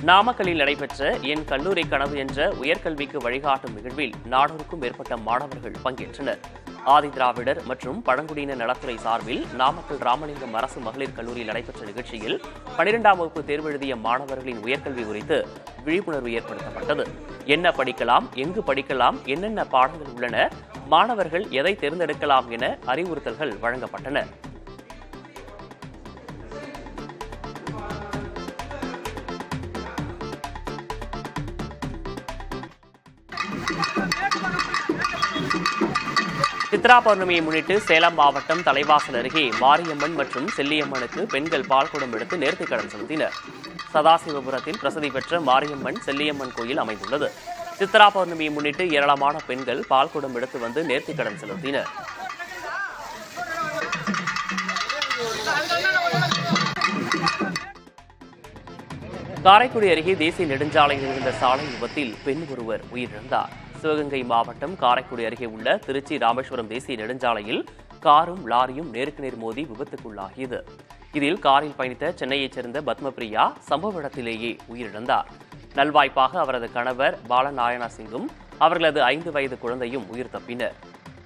நாமக்கல்லில் நடைபெற்ற என் கல்லூரி கனவு என்ற உயர்கல்விக்கு வழிகாட்டும் நிகழ்வில் நானூறுக்கும் மேற்பட்ட மாணவர்கள் பங்கேற்றனர் ஆதிதிராவிடர் மற்றும் பழங்குடியினர் நலத்துறை சார்பில் நாமக்கல் ராமலிங்கம் அரசு மகளிர் கல்லூரியில் நடைபெற்ற நிகழ்ச்சியில் பனிரெண்டாம் வகுப்பு தேர்வு எழுதிய மாணவர்களின் உயர்கல்வி குறித்து விழிப்புணர்வு ஏற்படுத்தப்பட்டது என்ன படிக்கலாம் எங்கு படிக்கலாம் என்னென்ன பாடங்கள் உள்ளன மாணவர்கள் எதை தேர்ந்தெடுக்கலாம் என அறிவுறுத்தல்கள் வழங்கப்பட்டன சித்ரா பௌர்ணமியை முன்னிட்டு சேலம் மாவட்டம் தலைவாசல் அருகே மாரியம்மன் மற்றும் செல்லியம்மனுக்கு பெண்கள் பால்குடம் எடுத்து நேர்த்திக்கடன் செலுத்தினர் சதாசிவபுரத்தில் பிரசித்தி பெற்ற மாரியம்மன் செல்லியம்மன் கோயில் அமைந்துள்ளது சித்ரா பௌர்ணமியை முன்னிட்டு ஏராளமான பெண்கள் பால்குடம் எடுத்து வந்து நேர்த்திக்கடன் செலுத்தினர் காரைக்குடி அருகே தேசிய நெடுஞ்சாலையில் இருந்த சாலை விபத்தில் பெண் ஒருவர் உயிரிழந்தார் சிவகங்கை மாவட்டம் காரைக்குடி அருகே உள்ள திருச்சி ராமேஸ்வரம் தேசிய நெடுஞ்சாலையில் காரும் லாரியும் நேருக்கு நேர் மோதி விபத்துக்குள்ளாகியது இதில் காரில் பயணித்த சென்னையைச் சேர்ந்த பத்மபிரியா சம்பவ இடத்திலேயே உயிரிழந்தார் நல்வாய்ப்பாக அவரது கணவர் பாலநாராயணா சிங்கும் அவர்களது ஐந்து வயது குழந்தையும் உயிர் தப்பினர்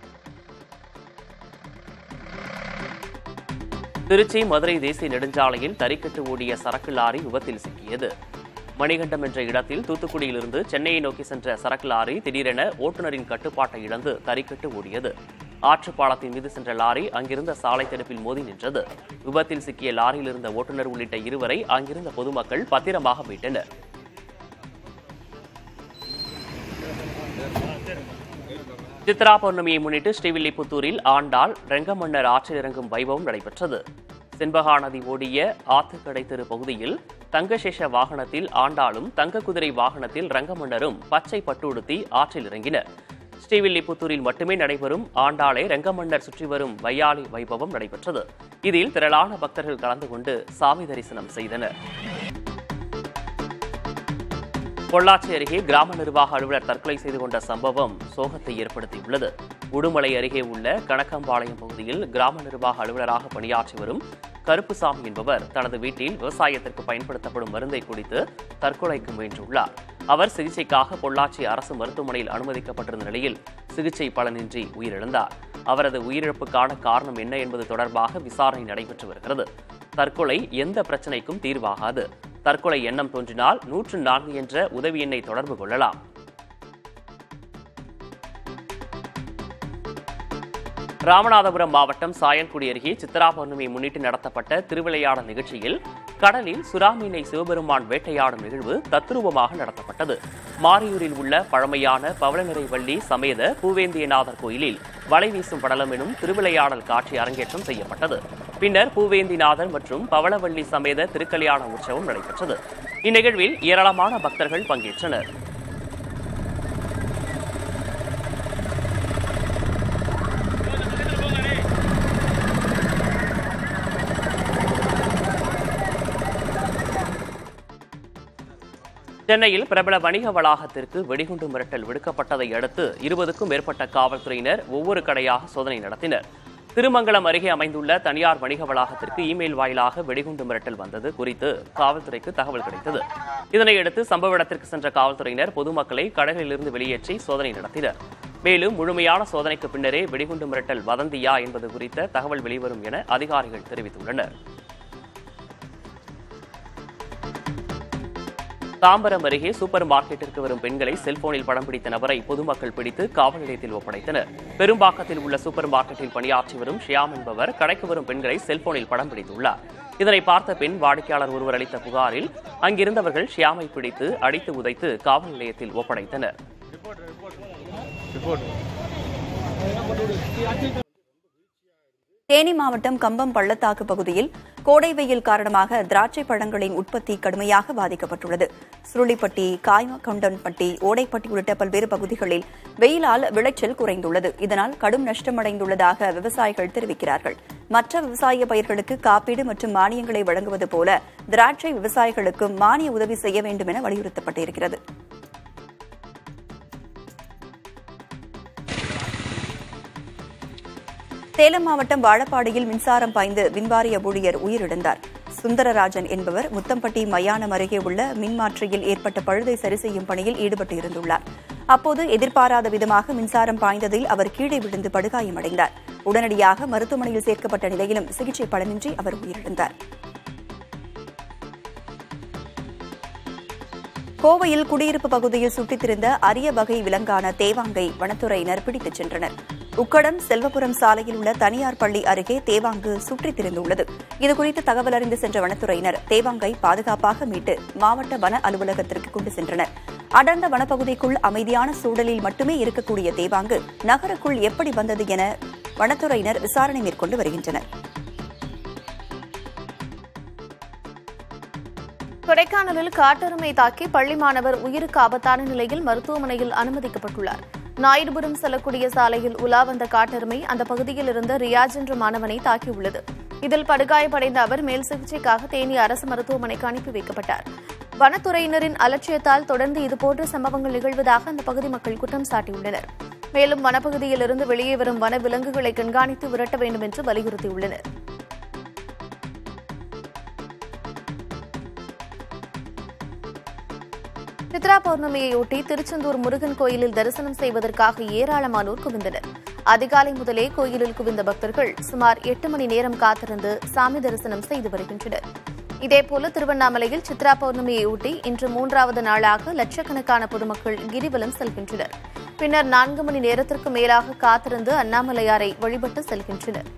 திருச்சி மதுரை தேசிய நெடுஞ்சாலையில் தறிக்கட்டு ஓடிய சரக்கு லாரி விபத்தில் சிக்கியது மணிகண்டம் என்ற இடத்தில் தூத்துக்குடியிலிருந்து சென்னையை நோக்கி சென்ற சரக்கு லாரி திடீரென ஓட்டுநரின் கட்டுப்பாட்டை இழந்து தறிக்கட்டு ஓடியது ஆற்றுப்பாலத்தின் மீது சென்ற லாரி அங்கிருந்த சாலை தடுப்பில் மோதி நின்றது விபத்தில் சிக்கிய லாரியில் இருந்த ஓட்டுநர் உள்ளிட்ட இருவரை அங்கிருந்த பொதுமக்கள் பத்திரமாக மீட்டனர் சித்ரா பௌர்ணமியை முன்னிட்டு ஸ்ரீவில்லிபுத்தூரில் ஆண்டாள் ரெங்கமன்னர் ஆற்றில் இறங்கும் வைபவம் நடைபெற்றது செண்பகா நதி ஓடிய ஆத்துக்கடை தெரு பகுதியில் தங்கசேஷ வாகனத்தில் ஆண்டாளும் தங்க குதிரை வாகனத்தில் ரங்கமன்னரும் பச்சை பட்டுடுத்தி ஆற்றில் இறங்கினர் ஸ்ரீவில்லிபுத்தூரில் மட்டுமே நடைபெறும் ஆண்டாளை ரங்கமன்னர் சுற்றி வரும் வையாளி வைபவம் நடைபெற்றது இதில் திரளான பக்தர்கள் கலந்து கொண்டு சாமி தரிசனம் செய்தனர் பொள்ளாச்சி அருகே கிராம நிர்வாக அலுவலர் தற்கொலை செய்து கொண்ட சம்பவம் சோகத்தை ஏற்படுத்தியுள்ளது உடுமலை அருகே உள்ள கணக்கம்பாளையம் பகுதியில் கிராம நிர்வாக அலுவலராக பணியாற்றி வரும் கருப்புசாமி என்பவர் தனது வீட்டில் விவசாயத்திற்கு பயன்படுத்தப்படும் மருந்தை குடித்து தற்கொலைக்கு முயன்றுள்ளார் அவர் சிகிச்சைக்காக பொள்ளாச்சி அரசு மருத்துவமனையில் அனுமதிக்கப்பட்டிருந்த நிலையில் சிகிச்சை பலனின்றி உயிரிழந்தார் அவரது உயிரிழப்புக்கான காரணம் என்ன என்பது தொடர்பாக விசாரணை நடைபெற்று வருகிறது தற்கொலை எந்த பிரச்சனைக்கும் தீர்வாகாது தற்கொலை எண்ணம் தோன்றினால் நூற்று நான்கு என்ற உதவி எண்ணை தொடர்பு கொள்ளலாம் ராமநாதபுரம் மாவட்டம் சாயல்குடி அருகே சித்ரா பௌர்ணமியை முன்னிட்டு நடத்தப்பட்ட திருவிளையாடல் நிகழ்ச்சியில் கடலில் சுறாமீனை சிவபெருமான் வேட்டையாடும் நிகழ்வு தத்ரூபமாக நடத்தப்பட்டது மாரியூரில் உள்ள பழமையான பவளநிறை வள்ளி சமேத பூவேந்தியநாதர் கோயிலில் வலை வீசும் படலம் எனும் திருவிளையாடல் காட்சி அரங்கேற்றம் செய்யப்பட்டது பின்னர் பூவேந்திநாதர் மற்றும் பவளவள்ளி சமேத திருக்கல்யாண உற்சவம் நடைபெற்றது இந்நிகழ்வில் ஏராளமான பக்தர்கள் பங்கேற்றனர் சென்னையில் பிரபல வணிக வளாகத்திற்கு வெடிகுண்டு மிரட்டல் விடுக்கப்பட்டதை அடுத்து இருபதுக்கும் மேற்பட்ட காவல்துறையினர் ஒவ்வொரு கடையாக சோதனை நடத்தினர் திருமங்கலம் அருகே அமைந்துள்ள தனியார் வணிக வளாகத்திற்கு இமெயில் வாயிலாக வெடிகுண்டு மிரட்டல் வந்தது குறித்து காவல்துறைக்கு தகவல் கிடைத்தது இதனையடுத்து சம்பவ இடத்திற்கு சென்ற காவல்துறையினர் பொதுமக்களை கடைகளிலிருந்து வெளியேற்றி சோதனை நடத்தினர் மேலும் முழுமையான சோதனைக்கு பின்னரே வெடிகுண்டு மிரட்டல் வதந்தியா என்பது குறித்த தகவல் வெளிவரும் என அதிகாரிகள் தெரிவித்துள்ளனர் தாம்பரம் அருகே சூப்பர் மார்க்கெட்டிற்கு வரும் பெண்களை செல்போனில் படம் பிடித்த நபரை பொதுமக்கள் பிடித்து காவல் நிலையத்தில் ஒப்படைத்தனர் பெரும்பாக்கத்தில் உள்ள சூப்பர் மார்க்கெட்டில் பணியாற்றி வரும் ஷியாம் என்பவர் கடைக்கு வரும் பெண்களை செல்போனில் படம் பிடித்துள்ளார் இதனை பார்த்த பெண் வாடிக்கையாளர் ஒருவர் அளித்த புகாரில் அங்கிருந்தவர்கள் ஷியாமை பிடித்து அடித்து உதைத்து காவல் நிலையத்தில் ஒப்படைத்தனர் தேனி மாவட்டம் கம்பம் பள்ளத்தாக்கு பகுதியில் கோடை வெயில் காரணமாக திராட்சை பழங்களின் உற்பத்தி கடுமையாக பாதிக்கப்பட்டுள்ளது சுருளிப்பட்டி காய்மகொண்டன்பட்டி ஓடைப்பட்டி உள்ளிட்ட பல்வேறு பகுதிகளில் வெயிலால் விளைச்சல் குறைந்துள்ளது இதனால் கடும் நஷ்டமடைந்துள்ளதாக விவசாயிகள் தெரிவிக்கிறார்கள் மற்ற விவசாய பயிர்களுக்கு காப்பீடு மற்றும் மானியங்களை வழங்குவது போல திராட்சை விவசாயிகளுக்கு மானிய உதவி செய்ய வேண்டும் என வலியுறுத்தப்பட்டிருக்கிறது சேலம் மாவட்டம் வாழப்பாடியில் மின்சாரம் பாய்ந்து மின்வாரிய ஊழியர் உயிரிழந்தார் சுந்தரராஜன் என்பவர் முத்தம்பட்டி மயானம் அருகே உள்ள மின்மாற்றியில் ஏற்பட்ட பழுதை சரி செய்யும் பணியில் ஈடுபட்டு இருந்துள்ளார் அப்போது எதிர்பாராத விதமாக மின்சாரம் பாய்ந்ததில் அவர் கீழே விழுந்து படுகாயமடைந்தார் உடனடியாக மருத்துவமனையில் சேர்க்கப்பட்ட நிலையிலும் சிகிச்சை பலனின்றி அவர் உயிரிழந்தார் கோவையில் குடியிருப்பு பகுதியில் சுற்றித் திரிந்த அரிய வகை விலங்கான தேவாங்கை வனத்துறையினர் பிடித்துச் சென்றனர் உக்கடம் செல்வபுரம் சாலையில் உள்ள தனியார் பள்ளி அருகே தேவாங்கு சுற்றித் திரிந்துள்ளது இதுகுறித்து தகவல் அறிந்து சென்ற வனத்துறையினர் தேவாங்கை பாதுகாப்பாக மீட்டு மாவட்ட வன அலுவலகத்திற்கு கொண்டு சென்றனர் அடர்ந்த வனப்பகுதிக்குள் அமைதியான சூழலில் மட்டுமே இருக்கக்கூடிய தேவாங்கு நகருக்குள் எப்படி வந்தது என வனத்துறையினர் விசாரணை மேற்கொண்டு வருகின்றனர் கொடைக்கானலில் காட்டெருமை தாக்கி பள்ளி மாணவர் உயிருக்கு ஆபத்தான நிலையில் மருத்துவமனையில் அனுமதிக்கப்பட்டுள்ளார் நாயுடுபுரம் செல்லக்கூடிய சாலையில் உலா வந்த காட்டெருமை அந்த பகுதியில் இருந்த ரியாஜ் என்ற மாணவனை தாக்கியுள்ளது இதில் படுகாயமடைந்த அவர் மேல் சிகிச்சைக்காக தேனி அரசு மருத்துவமனைக்கு அனுப்பி வைக்கப்பட்டார் வனத்துறையினரின் அலட்சியத்தால் தொடர்ந்து இதுபோன்ற சம்பவங்கள் நிகழ்வதாக அந்த பகுதி மக்கள் குற்றம் சாட்டியுள்ளனர் மேலும் வனப்பகுதியில் இருந்து வெளியே வரும் வன விலங்குகளை கண்காணித்து விரட்ட வேண்டும் என்று வலியுறுத்தியுள்ளனர் சித்ரா பௌர்ணமியையொட்டி திருச்செந்தூர் முருகன் கோயிலில் தரிசனம் செய்வதற்காக ஏராளமானோர் குவிந்தனர் அதிகாலை முதலே கோயிலில் குவிந்த பக்தர்கள் சுமார் எட்டு மணி நேரம் காத்திருந்து சாமி தரிசனம் செய்து வருகின்றனர் இதேபோல திருவண்ணாமலையில் சித்ரா பௌர்ணமியையொட்டி இன்று மூன்றாவது நாளாக லட்சக்கணக்கான பொதுமக்கள் கிரிவலம் செல்கின்றனர் பின்னர் நான்கு மணி நேரத்திற்கு மேலாக காத்திருந்து அண்ணாமலையாரை வழிபட்டு செல்கின்றனர்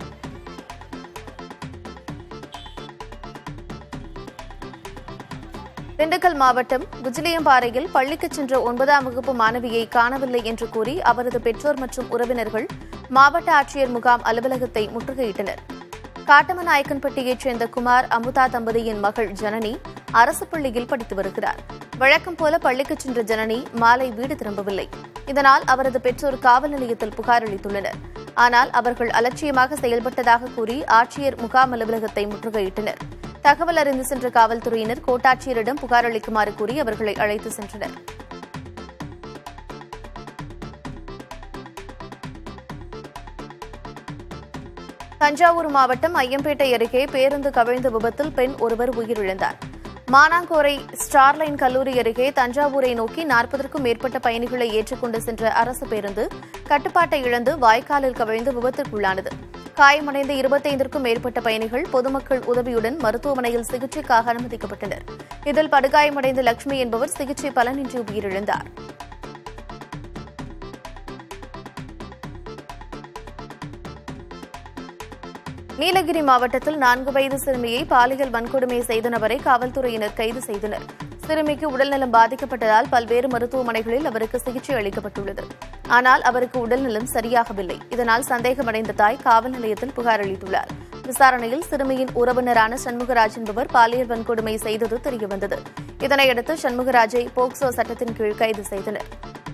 திண்டுக்கல் மாவட்டம் குஜிலியம்பாறையில் பள்ளிக்கு சென்ற ஒன்பதாம் வகுப்பு மாணவியை காணவில்லை என்று கூறி அவரது பெற்றோர் மற்றும் உறவினர்கள் மாவட்ட ஆட்சியர் முகாம் அலுவலகத்தை முற்றுகையிட்டனர் காட்டமநாயக்கன்பட்டியைச் சேர்ந்த குமார் அமுதா தம்பதியின் மகள் ஜனனி அரசு பள்ளியில் படித்து வருகிறார் வழக்கம் போல பள்ளிக்கு சென்ற ஜனனி மாலை வீடு திரும்பவில்லை இதனால் அவரது பெற்றோர் காவல் நிலையத்தில் புகார் அளித்துள்ளனர் ஆனால் அவர்கள் அலட்சியமாக செயல்பட்டதாக கூறி ஆட்சியர் முகாம் அலுவலகத்தை முற்றுகையிட்டனர் தகவல் அறிந்து சென்ற காவல்துறையினர் கோட்டாட்சியரிடம் புகார் அளிக்குமாறு கூறி அவர்களை அழைத்து சென்றனர் தஞ்சாவூர் மாவட்டம் ஐயம்பேட்டை அருகே பேருந்து கவிழ்ந்த விபத்தில் பெண் ஒருவர் உயிரிழந்தார் மானாங்கோரை ஸ்டார்லைன் கல்லூரி அருகே தஞ்சாவூரை நோக்கி நாற்பதற்கும் மேற்பட்ட பயணிகளை ஏற்றிக்கொண்டு சென்ற அரசு பேருந்து கட்டுப்பாட்டை இழந்து வாய்க்காலில் கவிழ்ந்து விபத்திற்குள்ளானது காயமடைந்த இருபத்தைந்திற்கும் மேற்பட்ட பயணிகள் பொதுமக்கள் உதவியுடன் மருத்துவமனையில் சிகிச்சைக்காக அனுமதிக்கப்பட்டனர் இதில் படுகாயமடைந்த லட்சுமி என்பவர் சிகிச்சை பலனின்றி உயிரிழந்தார் நீலகிரி மாவட்டத்தில் நான்கு வயது சிறுமியை பாலியல் வன்கொடுமை செய்த நபரை காவல்துறையினர் கைது செய்தனர் சிறுமிக்கு உடல்நலம் பாதிக்கப்பட்டதால் பல்வேறு மருத்துவமனைகளில் அவருக்கு சிகிச்சை அளிக்கப்பட்டுள்ளது ஆனால் அவருக்கு உடல்நலம் சரியாகவில்லை இதனால் சந்தேகமடைந்த தாய் காவல் நிலையத்தில் புகார் அளித்துள்ளார் விசாரணையில் சிறுமியின் உறவினரான சண்முகராஜ் என்பவர் பாலியல் வன்கொடுமை செய்தது தெரியவந்தது இதனையடுத்து சண்முகராஜை போக்சோ சட்டத்தின் கீழ் கைது செய்தனர்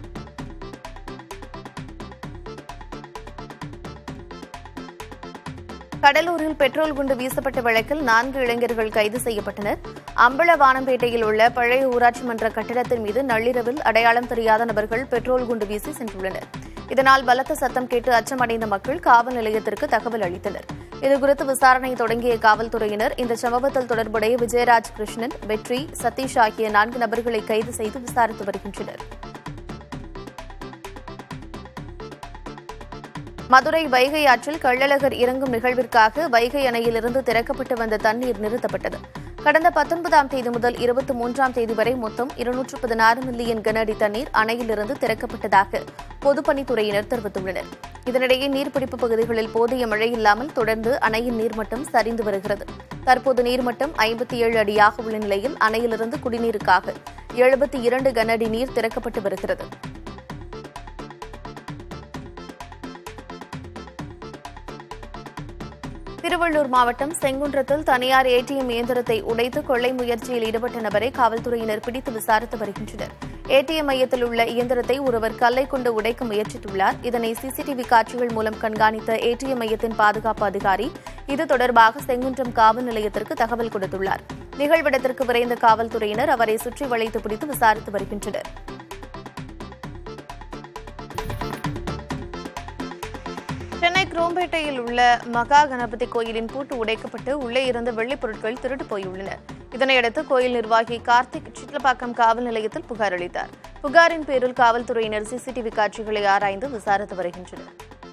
கடலூரில் பெட்ரோல் குண்டு வீசப்பட்ட வழக்கில் நான்கு இளைஞர்கள் கைது செய்யப்பட்டனர் அம்பலவானம்பேட்டையில் உள்ள பழைய ஊராட்சி மன்ற கட்டிடத்தின் மீது நள்ளிரவில் அடையாளம் தெரியாத நபர்கள் பெட்ரோல் குண்டு வீசி சென்றுள்ளனர் இதனால் பலத்த சத்தம் கேட்டு அச்சமடைந்த மக்கள் காவல் நிலையத்திற்கு தகவல் அளித்தனர் இதுகுறித்து விசாரணை தொடங்கிய காவல்துறையினர் இந்த சம்பவத்தில் தொடர்புடைய விஜயராஜ் கிருஷ்ணன் வெற்றி சதீஷ் ஆகிய நான்கு நபர்களை கைது செய்து விசாரித்து வருகின்றனர் மதுரை வைகை ஆற்றில் கள்ளழகர் இறங்கும் நிகழ்விற்காக வைகை அணையிலிருந்து திறக்கப்பட்டு வந்த தண்ணீர் நிறுத்தப்பட்டது கடந்த பத்தொன்பதாம் தேதி முதல் இருபத்தி மூன்றாம் தேதி வரை மொத்தம் இருநூற்று பதினாறு மில்லியன் கன அடி தண்ணீர் அணையிலிருந்து திறக்கப்பட்டதாக பொதுப்பணித்துறையினர் தெரிவித்துள்ளனர் இதனிடையே நீர்பிடிப்பு பகுதிகளில் போதிய மழை இல்லாமல் தொடர்ந்து அணையின் நீர்மட்டம் சரிந்து வருகிறது தற்போது நீர்மட்டம் ஐம்பத்தி ஏழு அடியாக உள்ள நிலையில் அணையிலிருந்து குடிநீருக்காக எழுபத்தி இரண்டு கன அடி நீர் திறக்கப்பட்டு வருகிறது திருவள்ளூர் மாவட்டம் செங்குன்றத்தில் தனியார் ஏடிஎம் இயந்திரத்தை உடைத்து கொள்ளை முயற்சியில் ஈடுபட்ட நபரை காவல்துறையினர் பிடித்து விசாரித்து வருகின்றனர் ஏடிஎம் மையத்தில் உள்ள இயந்திரத்தை ஒருவர் கல்லை கொண்டு உடைக்க முயற்சித்துள்ளார் இதனை சிசிடிவி காட்சிகள் மூலம் கண்காணித்த ஏடிஎம் மையத்தின் பாதுகாப்பு அதிகாரி இது தொடர்பாக செங்குன்றம் காவல் நிலையத்திற்கு தகவல் கொடுத்துள்ளார் நிகழ்விடத்திற்கு விரைந்த காவல்துறையினர் அவரை சுற்றி வளைத்து பிடித்து விசாரித்து வருகின்றனர் சென்னை குரோம்பேட்டையில் உள்ள மகா கணபதி கோயிலின் பூட்டு உடைக்கப்பட்டு உள்ளே இருந்த வெள்ளிப் பொருட்கள் திருட்டு போயுள்ளன இதனையடுத்து கோயில் நிர்வாகி கார்த்திக் சிட்லப்பாக்கம் காவல் நிலையத்தில் புகார் அளித்தார் புகாரின் பேரில் காவல்துறையினர் சிசிடிவி காட்சிகளை ஆராய்ந்து விசாரித்து வருகின்றனர்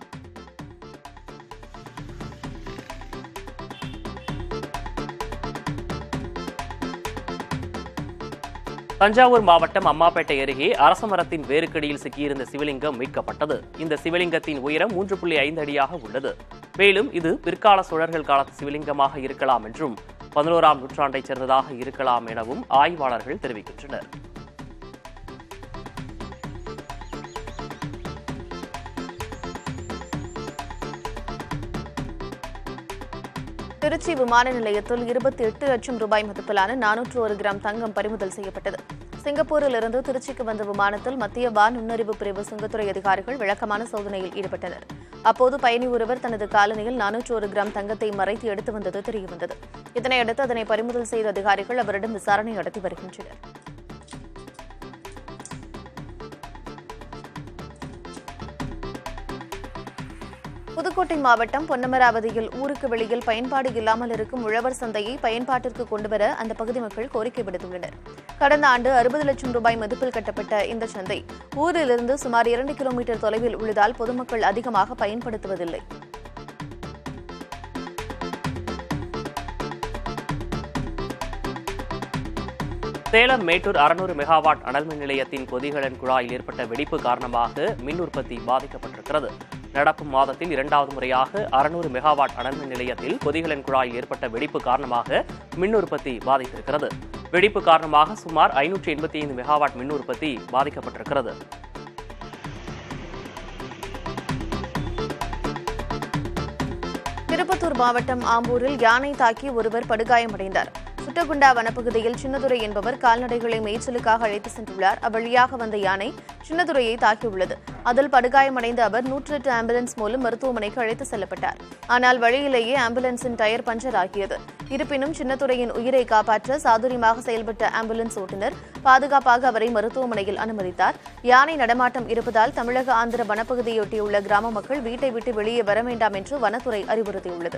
தஞ்சாவூர் மாவட்டம் அம்மாப்பேட்டை அருகே அரசமரத்தின் வேருக்கடியில் சிக்கியிருந்த சிவலிங்கம் மீட்கப்பட்டது இந்த சிவலிங்கத்தின் உயரம் மூன்று புள்ளி ஐந்து அடியாக உள்ளது மேலும் இது பிற்கால சோழர்கள் காலத்து சிவலிங்கமாக இருக்கலாம் என்றும் பதினோராம் நூற்றாண்டைச் சேர்ந்ததாக இருக்கலாம் எனவும் ஆய்வாளர்கள் தெரிவிக்கின்றனர் திருச்சி விமான நிலையத்தில் இருபத்தி எட்டு லட்சம் ரூபாய் மதிப்பிலான நானூற்று ஒரு கிராம் தங்கம் பறிமுதல் செய்யப்பட்டது சிங்கப்பூரில் இருந்து திருச்சிக்கு வந்த விமானத்தில் மத்திய வான் நுண்ணறிவு பிரிவு சுங்கத்துறை அதிகாரிகள் விளக்கமான சோதனையில் ஈடுபட்டனர் அப்போது பயணி ஒருவர் தனது காலனியில் நானூற்று ஒரு கிராம் தங்கத்தை மறைத்து எடுத்து வந்தது தெரியவந்தது இதனையடுத்து அதனை பறிமுதல் செய்த அதிகாரிகள் அவரிடம் விசாரணை நடத்தி வருகின்றனர் புதுக்கோட்டை மாவட்டம் பொன்னமராவதியில் ஊருக்கு வெளியில் பயன்பாடு இல்லாமல் இருக்கும் உழவர் சந்தையை பயன்பாட்டிற்கு கொண்டுவர அந்த பகுதி மக்கள் கோரிக்கை விடுத்துள்ளனர் கடந்த ஆண்டு அறுபது லட்சம் ரூபாய் மதிப்பில் கட்டப்பட்ட இந்த சந்தை ஊரிலிருந்து சுமார் இரண்டு கிலோமீட்டர் தொலைவில் உள்ளதால் பொதுமக்கள் அதிகமாக பயன்படுத்துவதில்லை சேலம் மேட்டூர் அறுநூறு மெகாவாட் அனல் மின் நிலையத்தின் கொதிகலன் குழாயில் ஏற்பட்ட வெடிப்பு காரணமாக மின் உற்பத்தி பாதிக்கப்பட்டிருக்கிறது நடப்பு மாதத்தில் இரண்டாவது முறையாக அறுநூறு மெகாவாட் அனல் மின் நிலையத்தில் கொதிகலன் குழாயில் ஏற்பட்ட வெடிப்பு காரணமாக மின் உற்பத்தி பாதித்திருக்கிறது வெடிப்பு காரணமாக சுமார் ஐநூற்றி எண்பத்தி ஐந்து மெகாவாட் மின் உற்பத்தி பாதிக்கப்பட்டிருக்கிறது திருப்பத்தூர் மாவட்டம் ஆம்பூரில் யானை தாக்கி ஒருவர் படுகாயமடைந்தார் சுட்டகுண்டா வனப்பகுதியில் சின்னதுரை என்பவர் கால்நடைகளை மேய்ச்சலுக்காக அழைத்து சென்றுள்ளார் அவ்வழியாக வந்த யானை சின்னதுரையை தாக்கியுள்ளது அதில் படுகாயமடைந்த அவர் நூற்றெட்டு ஆம்புலன்ஸ் மூலம் மருத்துவமனைக்கு அழைத்து செல்லப்பட்டார் ஆனால் வழியிலேயே ஆம்புலன்ஸின் டயர் பஞ்சர் ஆகியது இருப்பினும் சின்னதுரையின் உயிரை காப்பாற்ற சாதுரியமாக செயல்பட்ட ஆம்புலன்ஸ் ஓட்டுநர் பாதுகாப்பாக அவரை மருத்துவமனையில் அனுமதித்தார் யானை நடமாட்டம் இருப்பதால் தமிழக ஆந்திர வனப்பகுதியொட்டியுள்ள கிராம மக்கள் வீட்டை விட்டு வெளியே வர வேண்டாம் என்று வனத்துறை அறிவுறுத்தியுள்ளது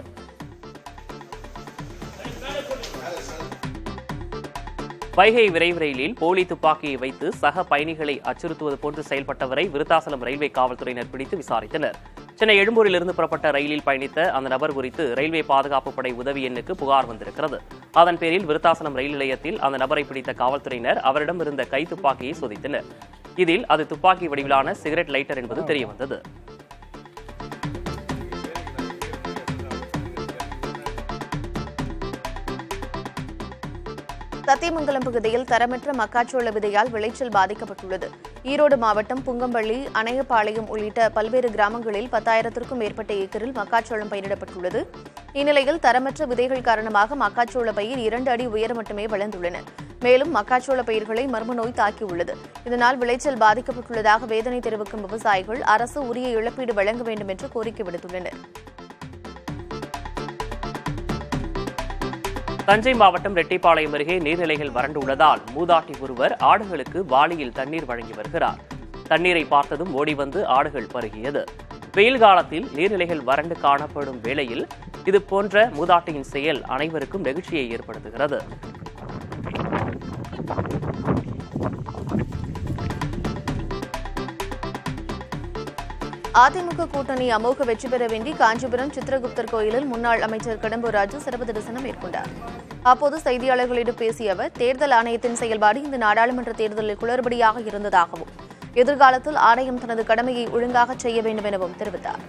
வைகை விரைவு ரயிலில் போலி துப்பாக்கியை வைத்து சக பயணிகளை அச்சுறுத்துவது போன்று செயல்பட்டவரை விருத்தாசலம் ரயில்வே காவல்துறையினர் பிடித்து விசாரித்தனர் சென்னை எழும்பூரிலிருந்து புறப்பட்ட ரயிலில் பயணித்த அந்த நபர் குறித்து ரயில்வே பாதுகாப்பு படை உதவி எண்ணுக்கு புகார் வந்திருக்கிறது அதன் பேரில் விருத்தாசலம் ரயில் நிலையத்தில் அந்த நபரை பிடித்த காவல்துறையினர் அவரிடம் இருந்த கை துப்பாக்கியை சோதித்தனர் இதில் அது துப்பாக்கி வடிவிலான சிகரெட் லைட்டர் என்பது தெரியவந்தது சத்தியமங்கலம் பகுதியில் தரமற்ற மக்காச்சோள விதையால் விளைச்சல் பாதிக்கப்பட்டுள்ளது ஈரோடு மாவட்டம் புங்கம்பள்ளி அணையப்பாளையம் உள்ளிட்ட பல்வேறு கிராமங்களில் பத்தாயிரத்திற்கும் மேற்பட்ட ஏக்கரில் மக்காச்சோளம் பயிரிடப்பட்டுள்ளது இந்நிலையில் தரமற்ற விதைகள் காரணமாக மக்காச்சோள பயிர் இரண்டு அடி உயரம் மட்டுமே வளர்ந்துள்ளன மேலும் மக்காச்சோள பயிர்களை மர்ம நோய் தாக்கியுள்ளது இதனால் விளைச்சல் பாதிக்கப்பட்டுள்ளதாக வேதனை தெரிவிக்கும் விவசாயிகள் அரசு உரிய இழப்பீடு வழங்க வேண்டும் என்று கோரிக்கை விடுத்துள்ளனர் தஞ்சை மாவட்டம் ரெட்டிப்பாளையம் அருகே நீர்நிலைகள் வறண்டு உள்ளதால் மூதாட்டி ஒருவர் ஆடுகளுக்கு வாளியில் தண்ணீர் வழங்கி வருகிறார் தண்ணீரை பார்த்ததும் ஓடி வந்து ஆடுகள் பருகியது வெயில் காலத்தில் நீர்நிலைகள் வறண்டு காணப்படும் வேளையில் இது போன்ற மூதாட்டியின் செயல் அனைவருக்கும் நெகிழ்ச்சியை ஏற்படுத்துகிறது அதிமுக கூட்டணி அமோக வெற்றி பெற வேண்டி காஞ்சிபுரம் சித்திரகுப்தர் கோயிலில் முன்னாள் அமைச்சர் கடம்பூர் ராஜு சிறப்பு தரிசனம் மேற்கொண்டார் அப்போது செய்தியாளர்களிடம் பேசிய அவர் தேர்தல் ஆணையத்தின் செயல்பாடு இந்த நாடாளுமன்ற தேர்தலில் குளறுபடியாக இருந்ததாகவும் எதிர்காலத்தில் ஆணையம் தனது கடமையை ஒழுங்காக செய்ய வேண்டும் எனவும் தெரிவித்தார்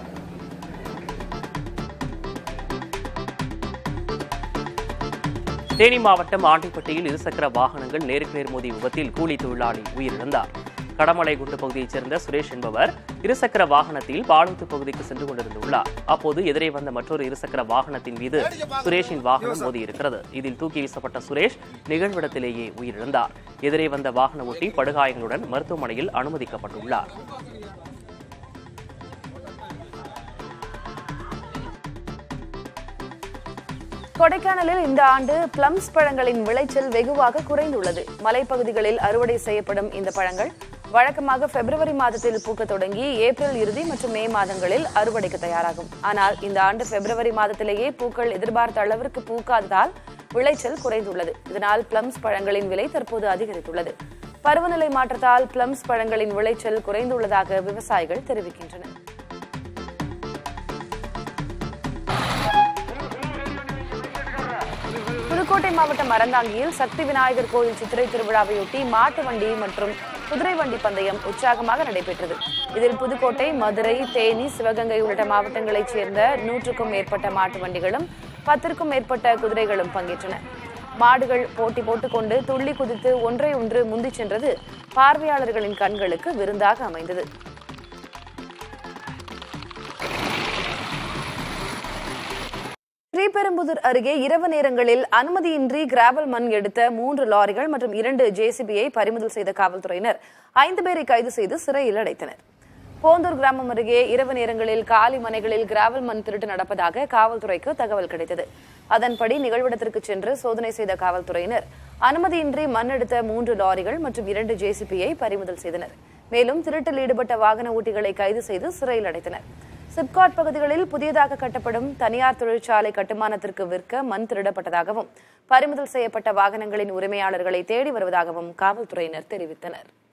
தேனி மாவட்டம் ஆண்டிப்பட்டியில் இருசக்கர வாகனங்கள் நேருக்கு நேர் மோதி விபத்தில் கூலி தொழிலாளி உயிரிழந்தார் கடமலை குண்டு பகுதியைச் சேர்ந்த சுரேஷ் என்பவர் இருசக்கர வாகனத்தில் பாலூத்து பகுதிக்கு சென்று கொண்டிருந்துள்ளார் அப்போது எதிரே வந்த மற்றொரு இருசக்கர வாகனத்தின் மீது சுரேஷின் வாகனம் மோதியிருக்கிறது இதில் தூக்கி வீசப்பட்ட சுரேஷ் நிகழ்விடத்திலேயே உயிரிழந்தார் எதிரே வந்த வாகன ஓட்டி படுகாயங்களுடன் மருத்துவமனையில் அனுமதிக்கப்பட்டுள்ளார் கொடைக்கானலில் இந்த ஆண்டு பிளம்ஸ் பழங்களின் விளைச்சல் வெகுவாக குறைந்துள்ளது மலைப்பகுதிகளில் அறுவடை செய்யப்படும் இந்த பழங்கள் வழக்கமாக பிப்ரவரி மாதத்தில் பூக்கத் தொடங்கி ஏப்ரல் இறுதி மற்றும் மே மாதங்களில் அறுவடைக்கு தயாராகும் ஆனால் இந்த ஆண்டு பிப்ரவரி மாதத்திலேயே பூக்கள் எதிர்பார்த்த அளவிற்கு பூக்காததால் விளைச்சல் குறைந்துள்ளது இதனால் பிளம்ஸ் பழங்களின் விலை தற்போது அதிகரித்துள்ளது பருவநிலை மாற்றத்தால் பிளம்ஸ் பழங்களின் விளைச்சல் குறைந்துள்ளதாக விவசாயிகள் தெரிவிக்கின்றனர் புதுக்கோட்டை மாவட்டம் அறந்தாங்கியில் சக்தி விநாயகர் கோயில் சித்திரை திருவிழாவையொட்டி மாட்டு வண்டி மற்றும் குதிரை வண்டி பந்தயம் உற்சாகமாக நடைபெற்றது இதில் புதுக்கோட்டை மதுரை தேனி சிவகங்கை உள்ளிட்ட மாவட்டங்களைச் சேர்ந்த நூற்றுக்கும் மேற்பட்ட மாட்டு வண்டிகளும் பத்திற்கும் மேற்பட்ட குதிரைகளும் பங்கேற்றன மாடுகள் போட்டி போட்டுக்கொண்டு துள்ளி குதித்து ஒன்றை ஒன்று முந்திச் சென்றது பார்வையாளர்களின் கண்களுக்கு விருந்தாக அமைந்தது ஸ்ரீபெரும்புதூர் அருகே இரவு நேரங்களில் அனுமதியின்றி கிராவல் மண் எடுத்த மூன்று லாரிகள் மற்றும் இரண்டு ஜேசிபியை பறிமுதல் செய்த காவல்துறையினர் ஐந்து பேரை கைது செய்து சிறையில் அடைத்தனர் போந்தூர் கிராமம் அருகே இரவு நேரங்களில் காலி மனைகளில் கிராவல் மண் திருட்டு நடப்பதாக காவல்துறைக்கு தகவல் கிடைத்தது அதன்படி நிகழ்விடத்திற்கு சென்று சோதனை செய்த காவல்துறையினர் அனுமதியின்றி மண் எடுத்த மூன்று லாரிகள் மற்றும் இரண்டு ஜேசிபியை பறிமுதல் செய்தனர் மேலும் திருட்டில் ஈடுபட்ட வாகன ஓட்டிகளை கைது செய்து சிறையில் அடைத்தனர் சிப்காட் பகுதிகளில் புதியதாக கட்டப்படும் தனியார் தொழிற்சாலை கட்டுமானத்திற்கு விற்க மண் திருடப்பட்டதாகவும் பறிமுதல் செய்யப்பட்ட வாகனங்களின் உரிமையாளர்களை தேடி வருவதாகவும் காவல்துறையினர் தெரிவித்தனர்